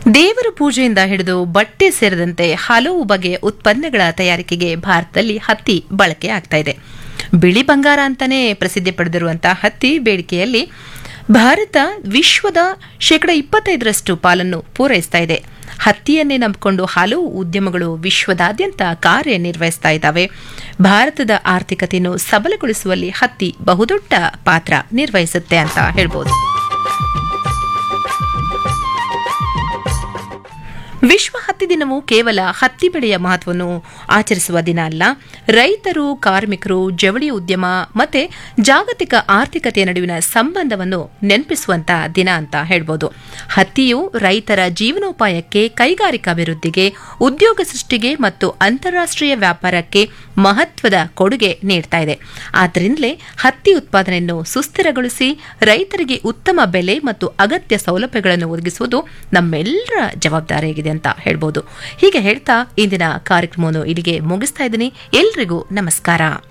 ದೇವರ ಪೂಜೆಯಿಂದ ಹಿಡಿದು ಬಟ್ಟೆ ಸೇರಿದಂತೆ ಹಲವು ಬಗೆಯ ಉತ್ಪನ್ನಗಳ ತಯಾರಿಕೆಗೆ ಭಾರತದಲ್ಲಿ ಹತ್ತಿ ಬಳಕೆ ಆಗ್ತಾ ಇದೆ ಬಿಳಿ ಬಂಗಾರ ಅಂತಾನೆ ಪ್ರಸಿದ್ಧಿ ಪಡೆದಿರುವಂತಹ ಹತ್ತಿ ಬೇಡಿಕೆಯಲ್ಲಿ ಭಾರತ ವಿಶ್ವದ ಶೇಕಡ ಇಪ್ಪತ್ತೈದರಷ್ಟು ಪಾಲನ್ನು ಪೂರೈಸ್ತಾ ಇದೆ ಹತ್ತಿಯನ್ನೇ ನಂಬಿಕೊಂಡು ಹಲವು ಉದ್ಯಮಗಳು ವಿಶ್ವದಾದ್ಯಂತ ಕಾರ್ಯನಿರ್ವಹಿಸ್ತಾ ಇದ್ದಾವೆ ಭಾರತದ ಆರ್ಥಿಕತೆಯನ್ನು ಸಬಲಗೊಳಿಸುವಲ್ಲಿ ಹತ್ತಿ ಬಹುದೊಡ್ಡ ಪಾತ್ರ ನಿರ್ವಹಿಸುತ್ತೆ ಅಂತ ಹೇಳ್ಬೋದು ವಿಶ್ವ ಹತ್ತಿ ದಿನವು ಕೇವಲ ಹತ್ತಿ ಬೆಳೆಯ ಮಹತ್ವವನ್ನು ಆಚರಿಸುವ ದಿನ ಅಲ್ಲ ರೈತರು ಕಾರ್ಮಿಕರು ಜವಳಿ ಉದ್ಯಮ ಮತ್ತೆ ಜಾಗತಿಕ ಆರ್ಥಿಕತೆಯ ನಡುವಿನ ಸಂಬಂಧವನ್ನು ನೆನಪಿಸುವಂತಹ ದಿನ ಅಂತ ಹೇಳ್ಬೋದು ಹತ್ತಿಯು ರೈತರ ಜೀವನೋಪಾಯಕ್ಕೆ ಕೈಗಾರಿಕಾಭಿವೃದ್ಧಿಗೆ ಉದ್ಯೋಗ ಸೃಷ್ಟಿಗೆ ಮತ್ತು ಅಂತಾರಾಷ್ಟ್ರೀಯ ವ್ಯಾಪಾರಕ್ಕೆ ಮಹತ್ವದ ಕೊಡುಗೆ ನೀಡ್ತಾ ಇದೆ ಆದ್ದರಿಂದಲೇ ಹತ್ತಿ ಉತ್ಪಾದನೆಯನ್ನು ಸುಸ್ಥಿರಗೊಳಿಸಿ ರೈತರಿಗೆ ಉತ್ತಮ ಬೆಲೆ ಮತ್ತು ಅಗತ್ಯ ಸೌಲಭ್ಯಗಳನ್ನು ಒದಗಿಸುವುದು ನಮ್ಮೆಲ್ಲರ ಜವಾಬ್ದಾರಿಯಾಗಿದೆ ಅಂತ ಹೇಳ್ಬೋದು ಹೀಗೆ ಹೇಳ್ತಾ ಇಂದಿನ ಕಾರ್ಯಕ್ರಮವನ್ನು ಇಲ್ಲಿಗೆ ಮುಗಿಸ್ತಾ ಇದ್ದೀನಿ ಎಲ್ರಿಗೂ ನಮಸ್ಕಾರ